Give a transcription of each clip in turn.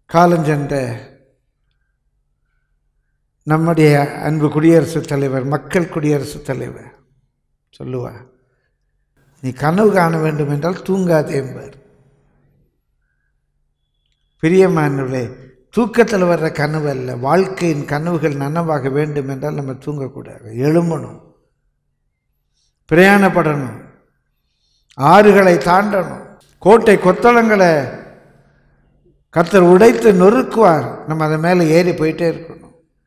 காலஞ்சென்ற நம்முடைய அன்பு குடியரசுத் தலைவர் மக்கள் குடியரசுத் தலைவர் சொல்லுவார் நீ கனவு காண வேண்டும் என்றால் தூங்காதே என்பார் பிரியமானவர்களே தூக்கத்தில் வர்ற கனவு அல்ல வாழ்க்கையின் கனவுகள் நனவாக வேண்டும் என்றால் நம்ம தூங்கக்கூடாது எழும்பணும் பிரயாணப்படணும் ஆறுகளை தாண்டணும் கோட்டை கொத்தளங்களை கர்த்தர் உடைத்து நொறுக்குவார் நம்ம அதை மேலே ஏறி போயிட்டே இருக்கணும்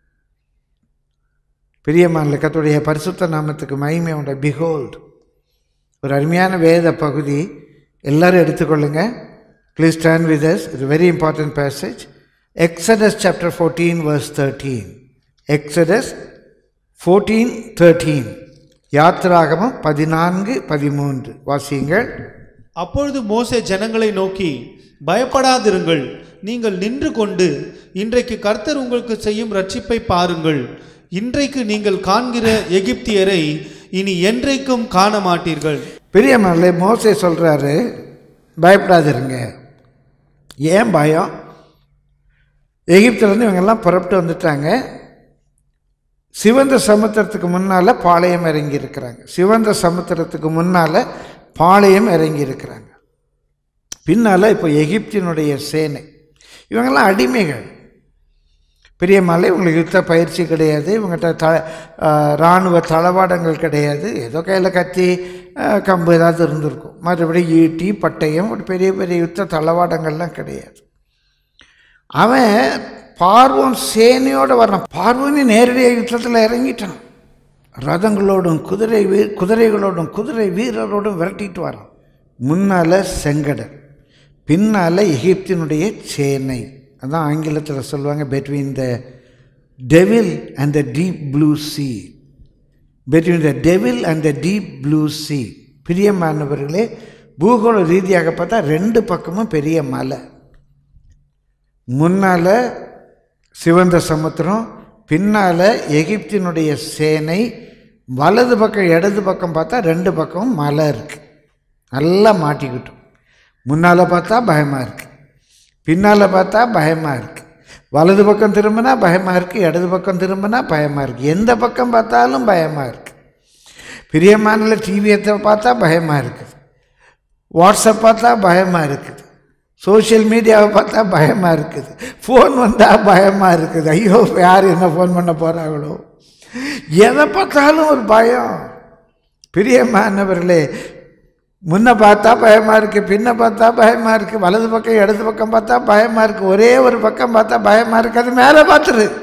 பிரியமான கத்துடைய பரிசுத்த நாமத்துக்கு மகிமை உண்ட பிஹோல்ட் ஒரு அருமையான வேத பகுதி எல்லாரும் எடுத்துக்கொள்ளுங்க please stand with us it's very important passage Exodus chapter fourteen verse thirteen Exodus fourteen thirteen யாத்திராகமம் பதினான்கு பதிமூன்று வாசியுங்கள் அப்பொழுது மோசே ஜனங்களை நோக்கி பயப்படாதிருங்கள் நீங்கள் நின்று கொண்டு இன்றைக்கு கர்த்தர் உங்களுக்கு செய்யும் ரட்சிப்பை பாருங்கள் இன்றைக்கு நீங்கள் காண்கிற எகிப்தியரை இனி என்றைக்கும் காண மாட்டீர்கள் பெரியமல்ல மோசே சொல்கிறாரு பயப்படாதிருங்க ஏன் பயம் எகிப்திலேருந்து இவங்கெல்லாம் புறப்பட்டு வந்துட்டாங்க சிவந்த சமுத்திரத்துக்கு முன்னால் பாளையம் இறங்கி இருக்கிறாங்க சிவந்த சமுத்திரத்துக்கு முன்னால் பாளையம் இறங்கி இருக்கிறாங்க பின்னால் இப்போ எகிப்தினுடைய சேனை இவங்கெல்லாம் அடிமைகள் பெரிய மலை இவங்களுக்கு யுத்த பயிற்சி கிடையாது இவங்ககிட்ட த ஆஹ், இராணுவ தளவாடங்கள் கிடையாது ஏதோ கையில் கத்தி ஆஹ், கம்பு ஏதாவது இருந்திருக்கும் மற்றபடி ஈட்டி பட்டயம் ஒரு பெரிய பெரிய யுத்த தளவாடங்கள்லாம் கிடையாது அவன் பார்வன் சேனையோடு வர்றான் பார்வனி நேரடியாக யுத்தத்தில் இறங்கிட்டான் ரதங்களோடும் குதிரை வீ குதிரைகளோடும் குதிரை வீரரோடும் விரட்டிட்டு வரான் முன்னால் செங்கடல் பின்னால் எகிப்தினுடைய சேனை அதான் ஆங்கிலத்தில் சொல்லுவாங்க between the devil and the deep blue sea between the devil and the deep blue sea பிரியமானவர்களே பூகோள ரீதியாக பார்த்தா ரெண்டு பக்கமும் பெரிய மலை முன்னால் சிவந்த சமுத்திரம் பின்னால் எகிப்தினுடைய சேனை வலது பக்கம் இடது பக்கம் பார்த்தா ரெண்டு பக்கமும் மலை இருக்குது நல்லா மாட்டிக்கிட்டோம் முன்னால் பார்த்தா பயமாக இருக்குது பின்னால் பார்த்தா பயமாக இருக்குது வலது பக்கம் திரும்பினா பயமாக இருக்குது இடது பக்கம் திரும்பினா பயமாக இருக்குது எந்த பக்கம் பார்த்தாலும் பயமாக இருக்குது பிரியமான டிவியை பார்த்தா பயமாக இருக்குது வாட்ஸ்அப் பார்த்தா பயமாக இருக்குது சோஷியல் மீடியாவை பார்த்தா பயமாக இருக்குது ஃபோன் வந்தால் பயமாக இருக்குது ஐயோ யார் என்ன ஃபோன் பண்ண போகிறாங்களோ எதை பார்த்தாலும் ஒரு பயம் பிரியமானவர்களே முன்ன பார்த்தா பயமாக இருக்குது பின்ன பார்த்தா பயமாக இருக்குது வலது பக்கம் இடது பக்கம் பார்த்தா பயமாக இருக்குது ஒரே ஒரு பக்கம் பார்த்தா பயமாக இருக்குது அது மேலே பார்த்துரு